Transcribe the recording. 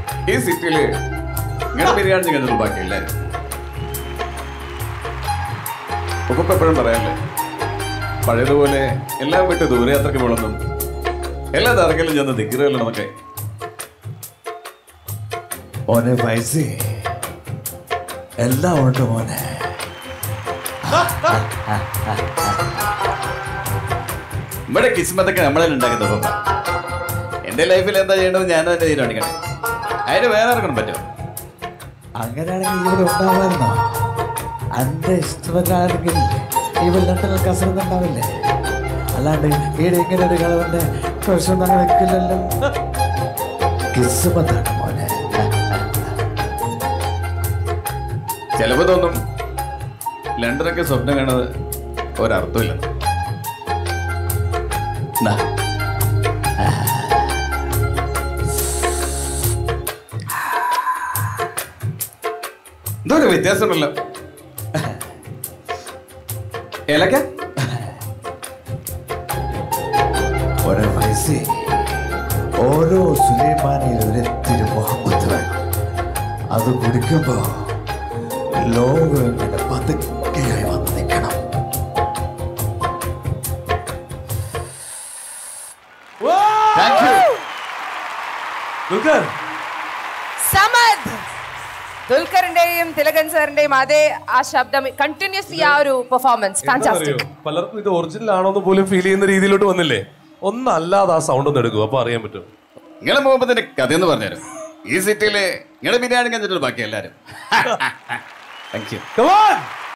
ഈ സിറ്റിയില് ഇങ്ങനെ ബിരിയാണി കണ്ടിട്ടുള്ള ബാക്കി എല്ലാരും ഉപ്പ എപ്പോഴും പറയാല്ലേ പഴയതുപോലെ എല്ലാം വിട്ട് ദൂരയാത്രയ്ക്ക് പോകണമെന്നും എല്ലാ തറക്കലും ചെന്ന് ദിക്കറല്ലോ നമുക്ക് മോനെ പൈസ എല്ലാം ഉണ്ട് മോനെ ഇവിടെ കിസ്മത്തൊക്കെ നമ്മളെ ഉണ്ടാക്കുന്നത് ഉപ്പ എന്റെ ലൈഫിൽ എന്താ ചെയ്യേണ്ടത് ഞാൻ തന്നെ തീരുമാനിക്കട്ടെ അതിന് വേറെ ആർക്കും പറ്റുമോ അങ്ങനെയാണെങ്കിൽ ഇവിടെ ഉണ്ടാവാമായിരുന്നോ അന്റെ ഇഷ്ടമല്ലാണെങ്കിൽ ഇവ ലണ്ടനിൽ കസരത്ത് ഉണ്ടാവില്ലേ അല്ലാണ്ട് ഈടെ ഇങ്ങനെ ഒരു കളവന്റെ പ്രശ്നം അങ്ങനെ വെക്കില്ലല്ലോ കിസ്മത്താണ് മോനെ ചിലപ്പോ തോന്നും ലണ്ടനൊക്കെ സ്വപ്നം കാണുന്നത് ഒരർത്ഥമില്ല എന്തൊരു വ്യത്യാസമുണ്ടല്ലോ ഏലക്ക ഓരോ പൈസ ഓരോ സുലൈമാനിയിൽ ഒരിത്തിരി മുഹബത്ത് വേണം അത് കുടിക്കുമ്പോ ലോകം ഇങ്ങനെ പതുക്കെയായി വന്ന് നിൽക്കണം താങ്ക് യു ദുൽഖർ സമദ് ദുൽഖറിന്റെയും തിലകൻ സാറിന്റെയും അതേ ആ ശബ്ദം കണ്ടിന്യൂസ്ലി ആ ഒരു പെർഫോമൻസ് എന്താ അറിയോ ഫാന്റാസ്റ്റിക് പലർക്കും ഇത് ഒറിജിനൽ ആണോ എന്ന് പോലും ഫീൽ ചെയ്യുന്ന രീതിയിലോട്ട് വന്നില്ലേ ഒന്നല്ലാതെ ആ സൗണ്ട് ഒന്ന് എടുക്കും അപ്പൊ അറിയാൻ പറ്റും നിങ്ങളെ മുഹമ്മദിന്റെ കഥയെന്ന് പറഞ്ഞുതരും ഈ സിറ്റിയില് നിങ്ങളെ ബിരിയാണി കണ്ടിട്ടുള്ള ബാക്കി എല്ലാരും താങ്ക് യു Come on!